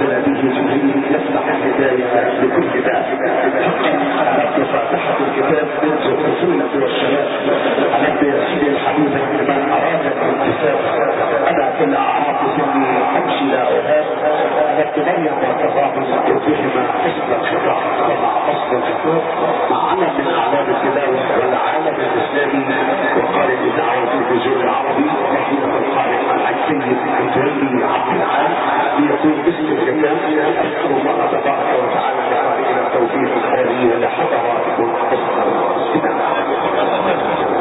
نزل به جبريل يفتح الهدايه لكل باب حقا فاتحه الكتاب والطفوله والشباب علمت يا سيدي الحبيب من اراد الانتساب انا في الاعراف سني امشي لا اهاب تبين والتفاهم بهما حسن الخطاب ومع فصل الخطاب مع علم من اعلام التلاوه والعالم الاسلامي وقال لدعوه النزول العربي رحمه الخالق عن سيد متولي عبد العال ليكون اسم الكتاب اسال الله تبارك وتعالى لخالقنا التوفيق الخيري ولحضراتكم حسن الاستماع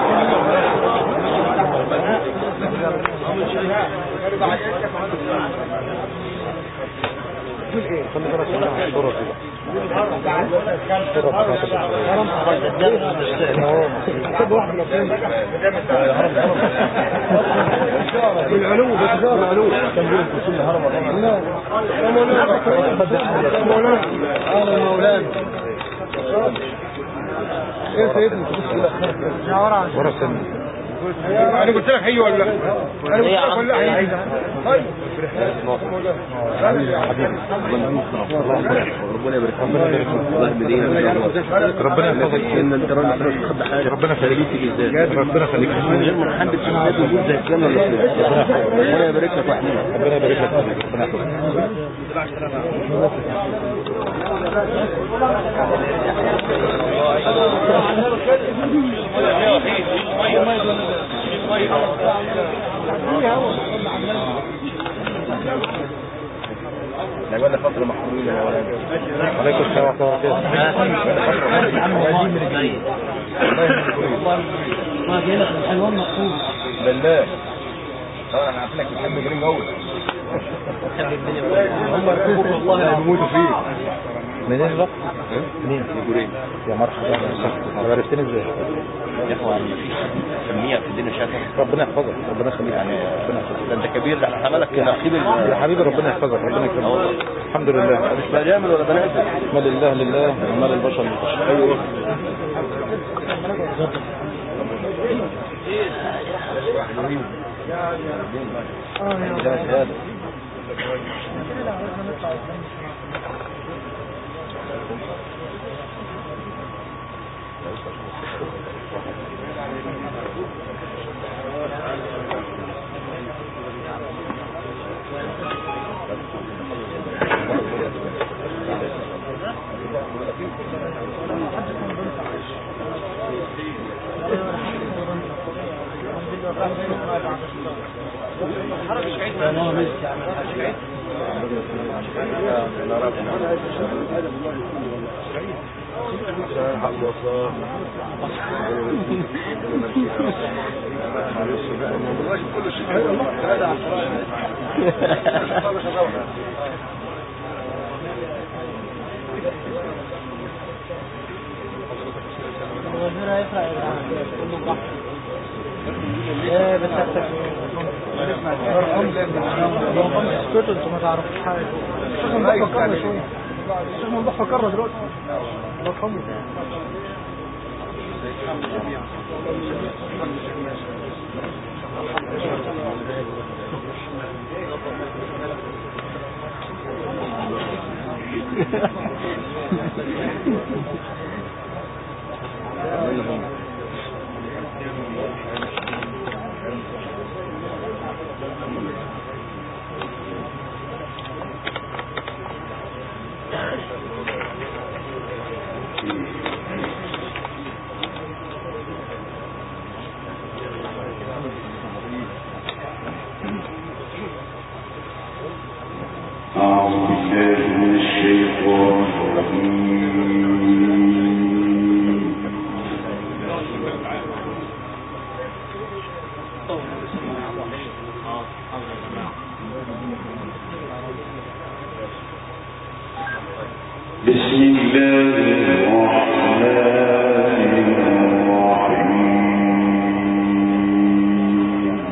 خلي بالك من الصورة دي العلو بس ده العلو كان بيقول في كل هرم لا يا مولانا يا مولانا انا مولانا ايه سيدنا ورا ورا سن انا قلت لك هي ولا انا قلت لك ولا هي طيب ربنا يبارك ربنا يبارك الله يهدينا ربنا يحفظك ان انت راجل تاخد حاجه ربنا يخليك ربنا يخليك من غير ما نحب الشهادات وجود زي الكلام ولا ربنا يبارك لك واحميك ربنا يبارك لك ربنا يحفظك لا ولا فتره محرومين يا ولد عليكم السلام ورحمة الله بالله طبعا احنا عارفينك بتحب جرين قوي هم يحبوك والله اللي بيموتوا فيه منين بقى؟ منين جورين يا مرحبا طب عرفتني ازاي؟ يا اخوان مفيش سميه في الدنيا شافك ربنا يحفظك ربنا يخليك يعني ربنا يحفظك ده انت كبير ده احنا حملك نقيب يا حبيبي ربنا يحفظك ربنا يكرمك الحمد لله مش بجامل ولا بنازل ما لله لله وما للبشر للبشر ايوه اسكتوا انتوا ما تعرفوش حاجه الشيخ ممدوح فكرنا شويه الشيخ ممدوح فكرنا دلوقتي الله يرحمه أعوذ بالله من الشيطان الرجيم بسم الله الرحمن الرحيم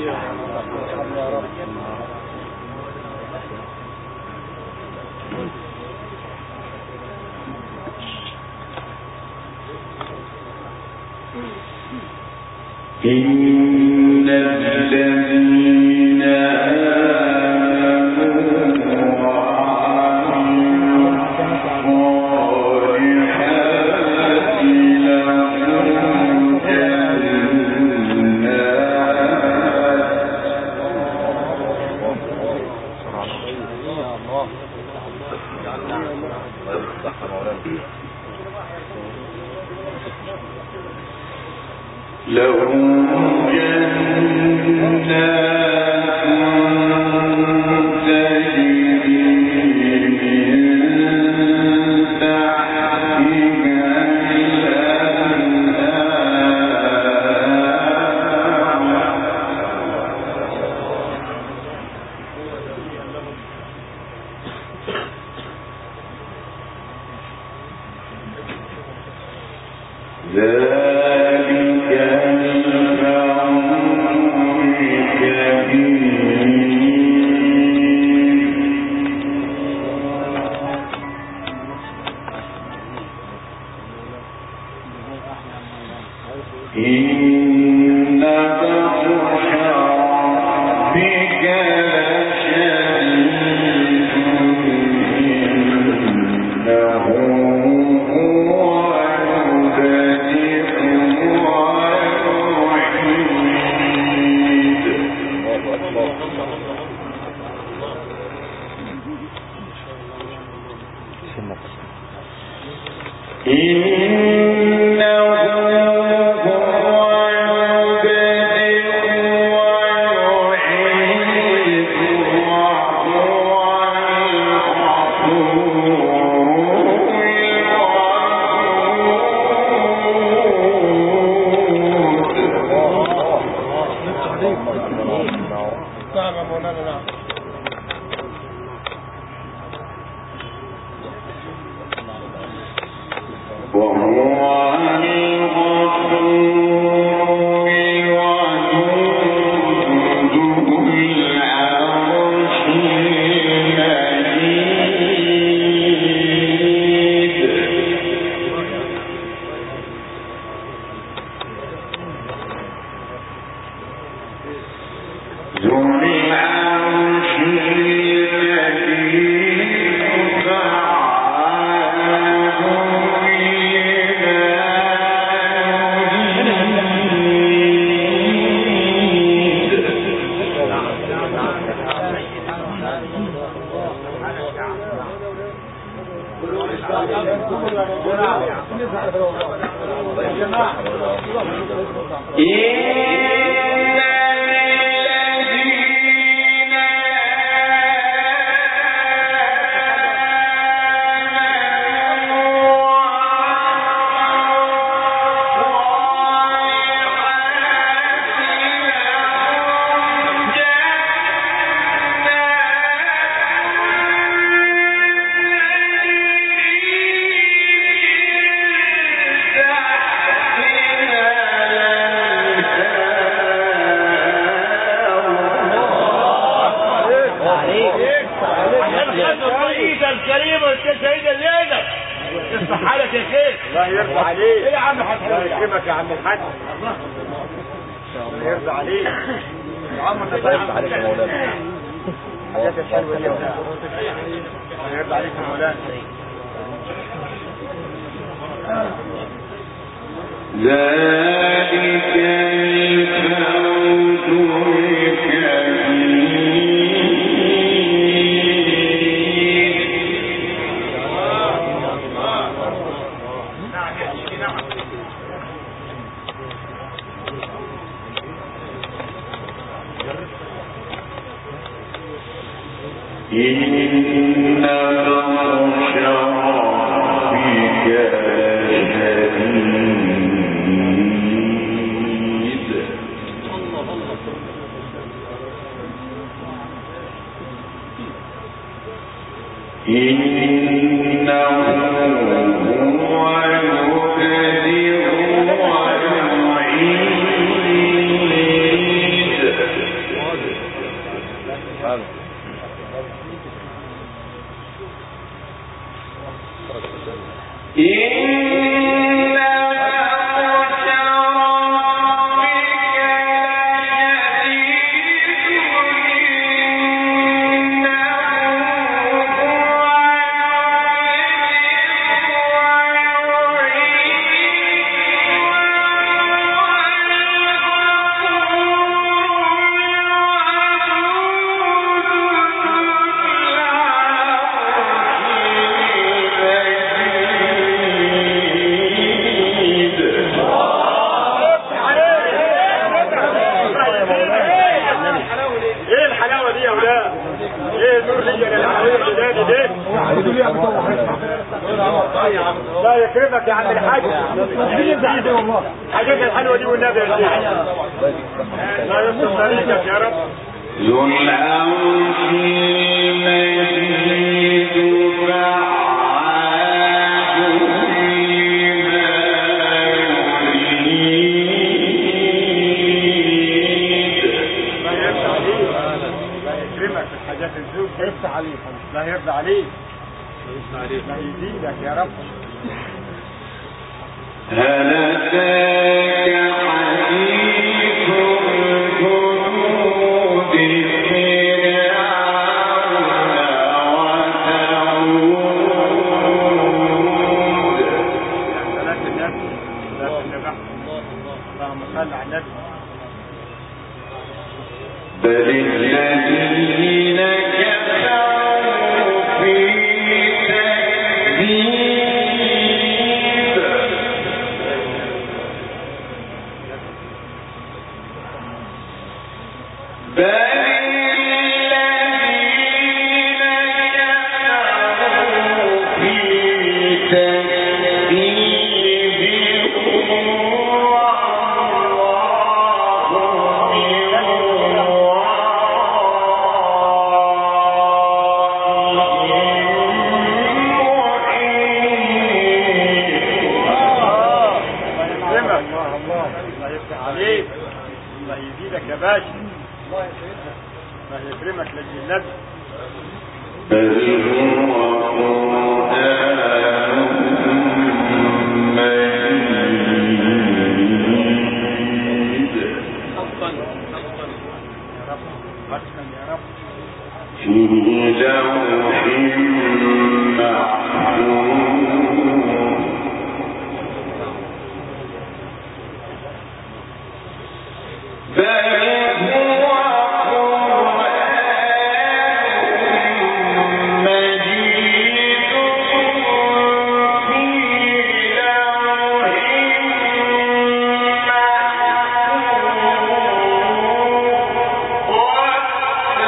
إن الذين آمنوا وعملوا لهم جنات تجري من تحتها الأنهار ذلك الفوز الكبير إن بطش ربك لشديد إنه هو يبدئ ويعيد إنه هو يبدئ ويعيد وهو الغفور نعم يا مولانا نعم وهو الغفور وجوده العرش المجيد ذو العرش المجيد فعال لما يريد إن الذين الرئيس الكريم السيد الليلة اصبح حالك يا شيخ الله يرضى عليك ايه يا عم الله حسن يكرمك يا عم الحاج الله يرضى عليك يا عم انت طيب عليك يا مولانا حاجات الحلوه دي يا مولانا. الله يرضى عليك يا مولانا ذلك الفوز إن بطش ربك لشديد إنه هو يبدئ ويعيد إن بطش ربك لشديد إنه هو يقول لي بتوه لا يكرمك يا عم الحاج والله حاجتك الحلوه دي والنبي يا شيخ لا يصل طريقك يا رب ذو العرش المجيد فعال لما يريد لا يرضى عليك لا يكرمك في الحاجات الزوج يفتح عليك لا يرضى عليك لا يزيدك يا رب هل أتاك حديث الجنود فرعون وثمود ثلاث النبي ثلاث النبي اللهم صل على النبي بل الذين كفروا في تكذيب بل الذين كفروا في تكذيب والله من ورائهم محيط. يكرمك الله الله الله يفتح عليك الله يزيدك يا باشا الله يكرمك لاجل النبي بل هو قرآن مجيد يا رب حسنا يا رب في لوح محفوظ بل هو قرآن مجيد في لوح محفوظ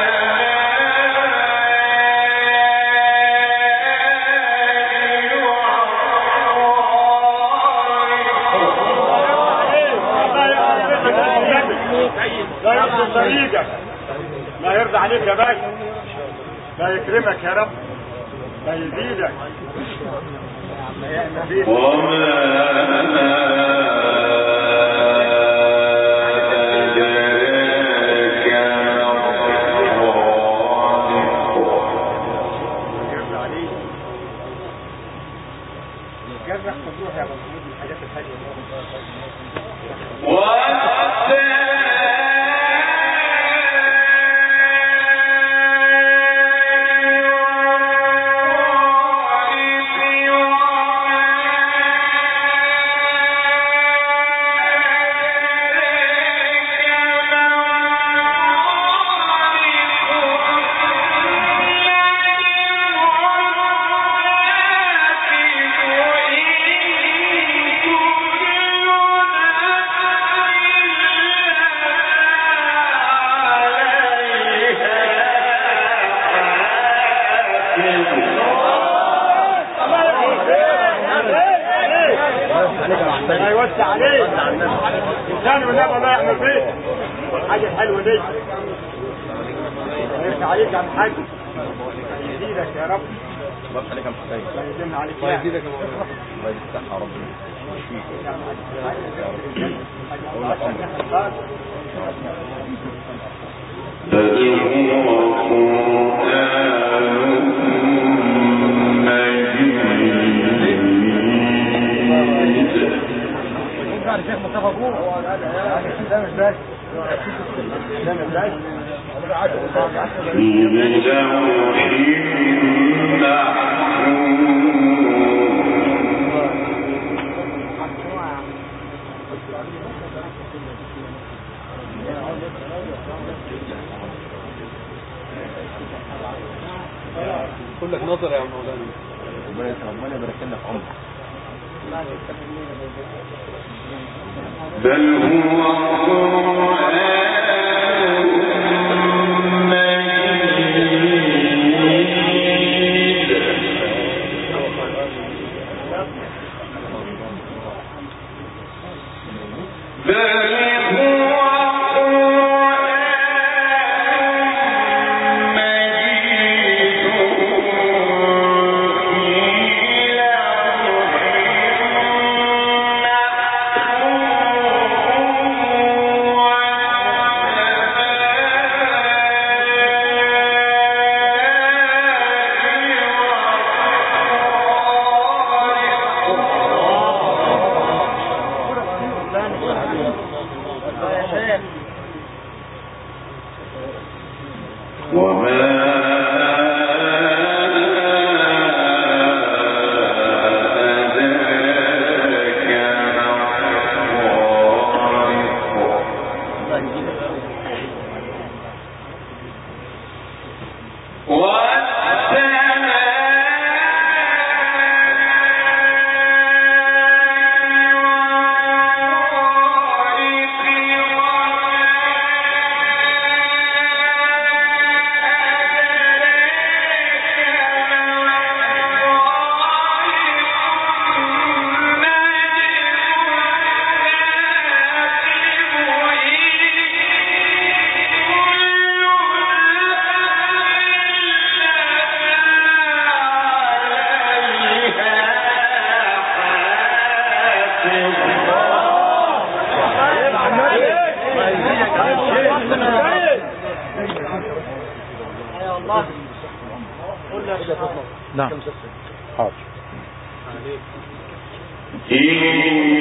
لا يرضى طريقك لا يرضى عليك يا باشا لا يكرمك يا رب لا يزيدك لا يأمن بيك وما أدراك ما الطارق يرضى عليك جرح تروح يا محمود من الحاجات الحلوه الله يوسع عليك انسان والنبي الله يحمل فيك الحاجه الحلوه دي الله يرفع عليك يا عم الحاج يزيدك يا رب الله عليك يا محسن الله يديمنا عليك يا الله يفتحها ربنا بل هو قرآن مجيد بعد شيخ مصطفى ابوه ده مش بس ده مش بس في لوح محفوظ كلك نظر يا مولانا ربنا ربنا يبارك لنا في عمرك بل هو قرآن مجيد الله قول يا شيخ نعم حاضر إن